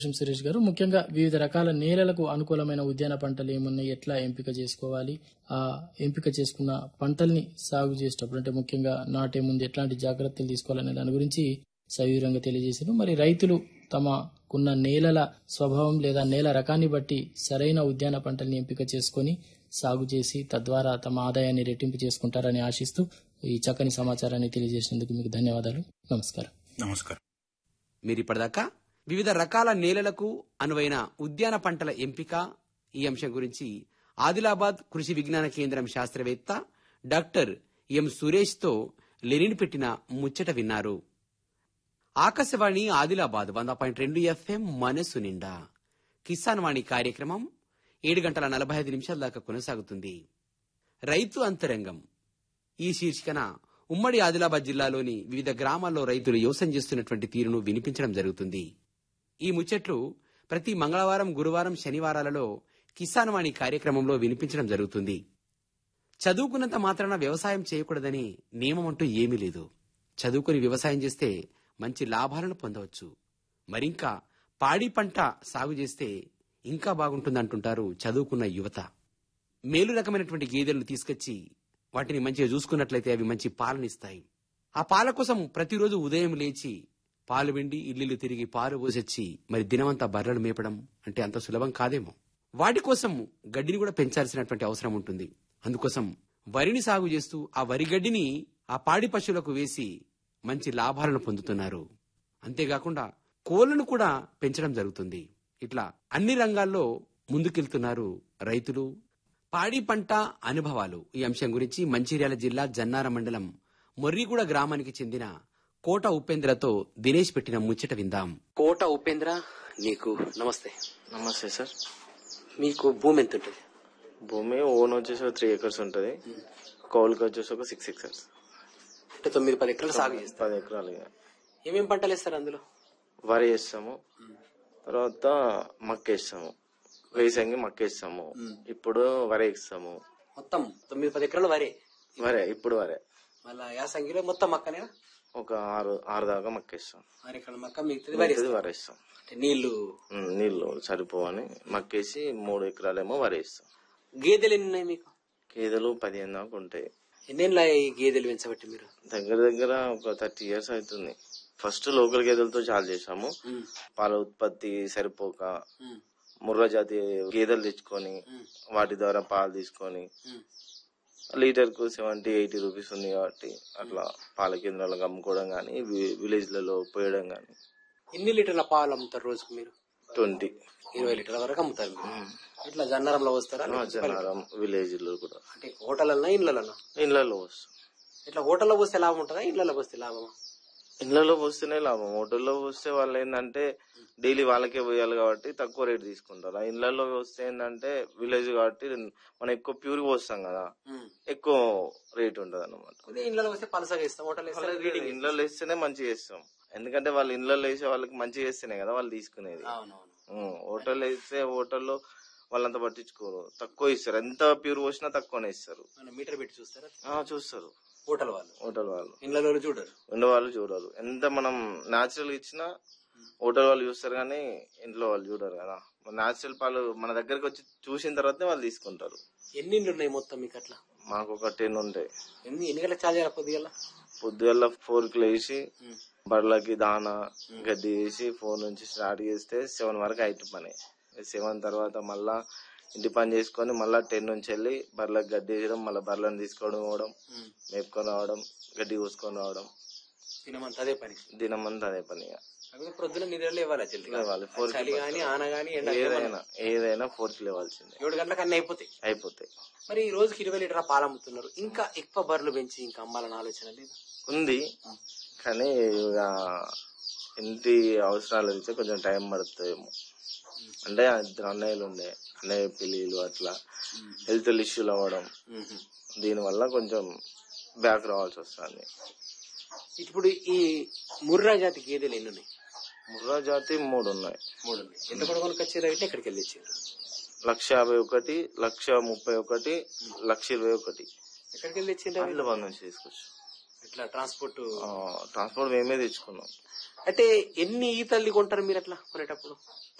సంతోషం సురేష్ గారు ముఖ్యంగా వివిధ రకాల నేలలకు అనుకూలమైన ఉద్యాన పంటలు ఏమున్నాయి ఎట్లా ఎంపిక చేసుకోవాలి ఆ ఎంపిక చేసుకున్న పంటల్ని సాగు చేసేటప్పుడు అంటే ముఖ్యంగా నాటే ముందు ఎట్లాంటి జాగ్రత్తలు తీసుకోవాలనే దాని గురించి సవివరంగా తెలియజేశారు మరి రైతులు తమకున్న నేలల స్వభావం లేదా నేల రకాన్ని బట్టి సరైన ఉద్యాన పంటల్ని ఎంపిక చేసుకొని సాగు చేసి తద్వారా తమ ఆదాయాన్ని రెట్టింపు చేసుకుంటారని ఆశిస్తూ ఈ చక్కని సమాచారాన్ని తెలియజేసినందుకు మీకు ధన్యవాదాలు నమస్కారం నమస్కారం మీరిప్పటిదాకా వివిధ రకాల నేలలకు అనువైన ఉద్యాన పంటల ఎంపిక ఈ అంశం గురించి ఆదిలాబాద్ కృషి విజ్ఞాన కేంద్రం శాస్త్రవేత్త డాక్టర్ ఎం సురేష్తో లెనిన్ పెట్టిన ముచ్చట విన్నారు ఆకాశవాణి ఆదిలాబాద్ వంద పాయింట్ రెండు ఎఫ్ఎం మనసు నిండా కిసాన్ వాణి కార్యక్రమం ఏడు గంటల నలభై ఐదు నిమిషాల దాకా కొనసాగుతుంది రైతు అంతరంగం ఈ శీర్షికన ఉమ్మడి ఆదిలాబాద్ జిల్లాలోని వివిధ గ్రామాల్లో రైతులు వ్యవసాయం చేస్తున్నటువంటి తీరును వినిపించడం జరుగుతుంది ఈ ముచ్చట్లు ప్రతి మంగళవారం గురువారం శనివారాలలో కిసాన్ వాణి కార్యక్రమంలో వినిపించడం జరుగుతుంది చదువుకున్నంత మాత్రాన వ్యవసాయం చేయకూడదని నియమం అంటూ ఏమీ లేదు చదువుకుని వ్యవసాయం చేస్తే మంచి లాభాలను పొందవచ్చు మరింకా పాడి పంట సాగు చేస్తే ఇంకా బాగుంటుందంటుంటారు చదువుకున్న యువత మేలు రకమైనటువంటి గేదెలను తీసుకొచ్చి వాటిని మంచిగా చూసుకున్నట్లయితే అవి మంచి పాలనిస్తాయి ఆ పాల కోసం ప్రతిరోజు ఉదయం లేచి పాలు వెండి ఇల్లు తిరిగి పాలు పోసొచ్చి మరి దినమంతా బర్రెలు మేపడం అంటే అంత సులభం కాదేమో వాటి కోసం గడ్డిని కూడా పెంచాల్సినటువంటి అవసరం ఉంటుంది అందుకోసం వరిని సాగు చేస్తూ ఆ వరి గడ్డిని ఆ పాడి పశువులకు వేసి మంచి లాభాలను పొందుతున్నారు అంతేకాకుండా కోళ్లను కూడా పెంచడం జరుగుతుంది ఇట్లా అన్ని రంగాల్లో ముందుకెళ్తున్నారు రైతులు పాడి పంట అనుభవాలు ఈ అంశం గురించి మంచిర్యాల జిల్లా జన్నార మండలం మొర్రిగూడ గ్రామానికి చెందిన కోట ఉపేంద్రతో దినేష్ పెట్టిన ముచ్చట విందాం కోట ఉపేంద్ర నీకు నమస్తే నమస్తే సార్ మీకు భూమి ఎంత ఉంటుంది భూమి ఓన్ వచ్చేసి ఒక త్రీ ఎకర్స్ ఉంటుంది కౌలుకి వచ్చేసి ఒక సిక్స్ ఎకర్స్ అంటే తొమ్మిది పది ఎకరాలు సాగు చేస్తారు పది ఎకరాలు ఇక. ఏమేం పంటలు వేస్తారు అందులో వరి వేస్తాము తర్వాత మక్క వేస్తాము వేసంగి మక్క వేస్తాము ఇప్పుడు వరి వేస్తాము మొత్తం తొమ్మిది పది ఎకరాలు వరే వరే ఇప్పుడు వరే మళ్ళా యాసంగిలో మొత్తం మక్కనేనా ఒక ఆరు ఆరు దాకా మక్క వేస్తాం ఆరు ఎకరాల మక్క మిగతాది వరి మిగతాది వరి వేస్తాం అంటే నీళ్లు ఉమ్, నీళ్లు సరిపోవని మక్కేసి మూడు ఎకరాలేమో వరి వేస్తాం గేదెలు ఎన్ని ఉన్నాయి మీకు గేదెలు పదిహేను దాకా ఉంటాయి ఎన్నేళ్ళ ఈ గేదెలు పెంచబట్టి మీరు దగ్గర దగ్గర ఒక థర్టీ ఇయర్స్ అవుతుంది ఫస్ట్ లోకల్ గేదెలతో చాలు చేసాము పాల ఉత్పత్తి సరిపోక ముర్రా జాతి గేదెలు తెచ్చుకొని వాటి ద్వారా పాలు తీసుకొని లీటర్ కు సెవెంటీ ఎయిటీ రూపీస్ ఉంది కాబట్టి అట్లా పాల కేంద్రాలకు అమ్ముకోవడం కానీ విలేజ్ లలో పోయడం కానీ ఎన్ని లీటర్ల పాలు అమ్ముతారు రోజుకు మీరు ట్వంటీ ఇరవై లీటర్ల వరకు అమ్ముతారు మీరు ఇట్లా జన్నారంలో వస్తారా జనారం విలేజ్ లో కూడా అంటే హోటళ్ళన్నా ఇళ్ళన్నా ఇళ్లలో వస్తాం ఇట్లా హోటల్లో పోస్తే లాభం ఉంటుందా ఇళ్ళలో పోస్తే లాభమా ఇళ్లలో పోస్తేనే లాభం హోటల్లో పోస్తే వాళ్ళు ఏంటంటే డైలీ వాళ్ళకే పోయాలి కాబట్టి తక్కువ రేట్ తీసుకుంటారు ఆ ఇళ్లలో పోస్తే ఏంటంటే విలేజ్ కాబట్టి మనం ఎక్కువ ప్యూర్ పోస్తాం కదా ఎక్కువ రేట్ ఉంటది అనమాట అదే ఇళ్ళలో వస్తే పలసగా ఇస్తాం హోటల్ వేస్తే ఇళ్ళలో వేస్తేనే మంచిగా చేస్తాం ఎందుకంటే వాళ్ళు ఇళ్ళలో వేసే వాళ్ళకి మంచిగా చేస్తేనే కదా వాళ్ళు తీసుకునేది అవునవును ఉం, హోటల్ వేస్తే హోటల్లో వాళ్ళంతా పట్టించుకోరు తక్కువ ఇస్తారు ఎంత ప్యూర్ పోసినా తక్కువనే ఇస్తారు మనం మీటర్ పెట్టి చూస్తారా ఆ, చూస్తారు హోటల్ వాళ్ళు హోటల్ వాళ్ళు ఇళ్ళలో చూడరు ఉండే వాళ్ళు చూడరు ఎంత మనం న్యాచురల్ ఇచ్చినా హోటల్ వాళ్ళు చూస్తారు కానీ ఇంట్లో వాళ్ళు చూడరు కదా న్యాచురల్ పాలు మన దగ్గరకు వచ్చి చూసిన తర్వాతే వాళ్ళు తీసుకుంటారు ఎన్ని ఇండ్లు ఉన్నాయి మొత్తం మీకు అట్లా మాకు ఒక టెన్ ఉంటాయి ఎన్ని ఎన్ని గంటలకు చార్జ్ చేయాలి పొద్దుగల పొద్దుగల ఫోర్ కి లేచి బర్లకి దానా గడ్డి వేసి ఫోర్ నుంచి స్టార్ట్ చేస్తే సెవెన్ వరకు అయితే పని సెవెన్ తర్వాత మళ్ళా ఇంటి పని చేసుకొని మళ్ళా టెన్ నుంచి వెళ్ళి బర్లకు గడ్డి వేయడం మళ్ళీ బర్లను తీసుకోవడం పోవడం మేపుకొని రావడం గడ్డి కోసుకొని రావడం దినమంతా అదే పని దినమంతా అదే పని ఇక. కాకపోతే ప్రొద్దున నిద్రలు ఇవ్వాలి జల్దిగా లేవాలి. Four కి చలి గాని ఆన గాని ఎండ ఏదైనా ఏదైనా ఫోర్ కి లేవాల్సిందే ఏడు గంటలకు అన్ని అయిపోతాయి అయిపోతాయి మరి ఈ రోజుకి ఇరవై లీటర్ల పాలు అమ్ముతున్నారు ఇంకా ఎక్కువ బర్రెలు పెంచి ఇంకా అమ్మాలని ఆలోచన లేదు ఉంది కానీ ఇక ఇంటి అవసరాలు అయితే కొంచెం టైం పడుతుందేమో అంటే ఇద్దరు అన్నయ్యలు ఉండే అన్నయ్య పెళ్ళిళ్ళు అట్లా హెల్త్ ఇష్యూలు అవ్వడం దీనివల్ల కొంచెం బ్యాక్ రావాల్సి వస్తుంది ఇప్పుడు ఈ ముర్రా జాతి గేదెలు ఎన్ని ఉన్నాయి ముర్రా జాతి మూడు ఉన్నాయి మూడు ఉన్నాయి ఎంత కూడా కొనుకొచ్చారు అయితే ఎక్కడికి వెళ్ళి ఇచ్చారు లక్ష యాభై ఒకటి లక్ష ముప్పై ఒకటి లక్ష ఇరవై ఒకటి ఎక్కడికి వెళ్ళి ఇచ్చిండ్రు అవి? హైదరాబాద్ నుంచి తీసుకొచ్చి ఇట్లా ట్రాన్స్పోర్ట్ ట్రాన్స్పోర్ట్ మేమే తెచ్చుకున్నాం అయితే ఎన్ని ఈతల్ని కొంటారు మీరు అట్లా కొనేటప్పుడు